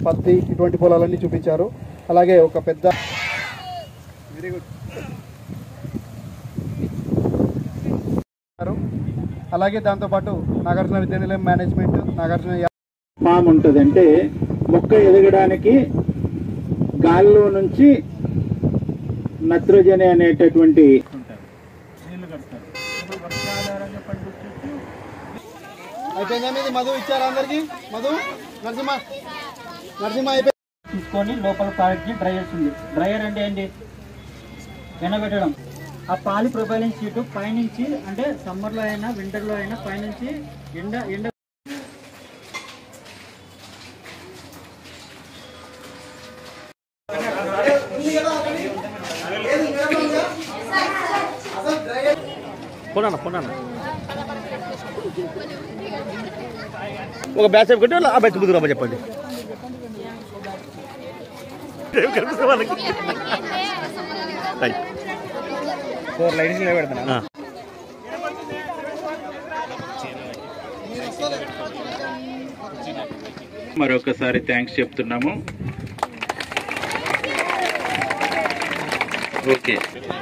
పత్తి ఇటువంటి పొలాలన్నీ చూపించారు అలాగే ఒక పెద్ద వెరీ గుడ్ అలాగే దాంతోపాటు నాగార్జున విద్యానిలయం మేనేజ్మెంట్ నాగార్జున యా- ఫామ్ ఉంటుంది అంటే మొక్క ఎదగడానికి గాలిలో నుంచి నత్రజని అనేటటువంటి అయిపోయిందా మీది మధు ఇచ్చారా అందరికి మధు నరసింహ నరసింహ అయిపోయింది తీసుకొని లోపల ప్రోడక్ట్ ని డ్రై చేస్తుంది డ్రైయర్ అంటే ఏంటి ఎండబెట్టడం ఆ పాలి ప్రొఫైలింగ్ షీట్ పైనుంచి అంటే సమ్మర్ లో అయినా వింటర్ లో అయినా పైనుంచి ఎండ ఎండ ఒక బ్యాచ్ పెట్టి ఆ బ్యాచ్ ముందుకు రమ్మని చెప్పండి ఏం కనిపిస్తుంది వాళ్ళకి రైట్. ఫోర్ లైట్స్ పెడతాను ఆ. మరొకసారి థ్యాంక్స్ చెప్తున్నాము ఓకే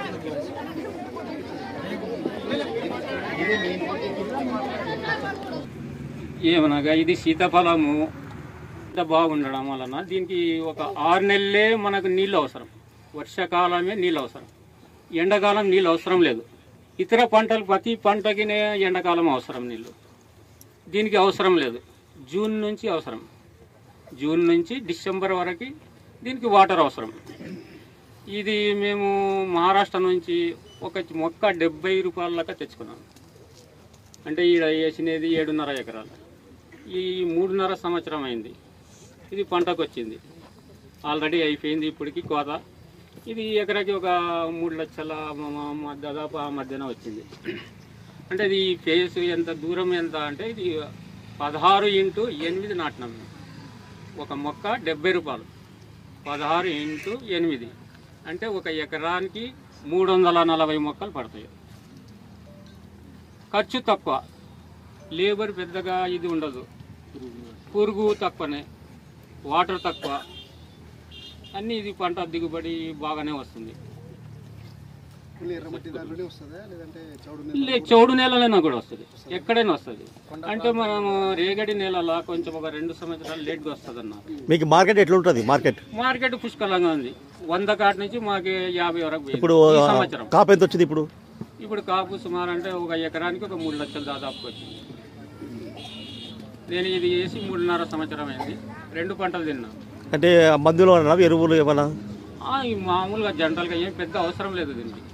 ఏమనగా ఇది సీతాఫలము ఇంత బాగుండడం వలన దీనికి ఒక ఆరు నెలలే మనకు నీళ్ళు అవసరం వర్షాకాలమే నీళ్ళు అవసరం ఎండాకాలం నీళ్ళు అవసరం లేదు ఇతర పంటలు ప్రతి పంటకి ఎండాకాలం అవసరం నీళ్ళు దీనికి అవసరం లేదు జూన్ నుంచి అవసరం జూన్ నుంచి డిసెంబర్ వరకు దీనికి వాటర్ అవసరం ఇది మేము మహారాష్ట్ర నుంచి ఒక మొక్క డెబ్బై రూపాయల లెక్క తెచ్చుకున్నాం అంటే ఈడ వేసినది ఏడున్నర ఎకరాలు ఈ మూడున్నర సంవత్సరం అయింది ఇది పంటకు వచ్చింది ఆల్రెడీ అయిపోయింది ఇప్పటికి కోత ఇది ఎకరాకి ఒక మూడు లక్షల మ- మ- మ- దాదాపు ఆ మధ్యన వచ్చింది అంటే ఇది ఫేస్ ఎంత దూరం ఎంత అంటే ఇది పదహారు ఇంటూ ఎనిమిది నాటినాం మేము. ఒక మొక్క డెబ్బై రూపాయలు పదహారు ఇంటూ ఎనిమిది అంటే ఒక ఎకరానికి మూడు వందల నలభై మొక్కలు పడతాయి ఖర్చు తక్కువ లేబర్ పెద్దగా ఇది ఉండదు పురుగు తక్కువనే వాటర్ తక్కువ అన్నీ ఇది పంట దిగుబడి బాగానే వస్తుంది ఓన్లీ ఎర్రమట్టి దాంట్లోనే వస్తుందా లేదంటే చౌడు లే చౌడు నేలలోనే కూడా వస్తుంది ఎక్కడైనా వస్తుంది అంటే మనము రేగడి నేలలా కొంచెం ఒక రెండు సంవత్సరాలు లేట్గా వస్తుంది అన్నారు మీకు మార్కెట్ ఎట్లుంటుంది మార్కెట్ మార్కెట్ పుష్కలంగా ఉంది వంద కాటి నుంచి మాకు యాభై వరకు పోయింది. ఇప్పుడు ఈ సంవత్సరం కాపు ఎంత వచ్చింది ఇప్పుడు ఇప్పుడు కాపు సుమారు అంటే ఒక ఎకరానికి ఒక మూడు లక్షలు దాదాపు వచ్చింది నేను ఇది వేసి మూడున్నర సంవత్సరం అయింది రెండు పంటలు తిన్నాను అంటే మందులు అన్నా ఎరువులు ఏమన్నా ఆ, ఈ మామూలుగా జనరల్గా ఏం పెద్ద అవసరం లేదు దీనికి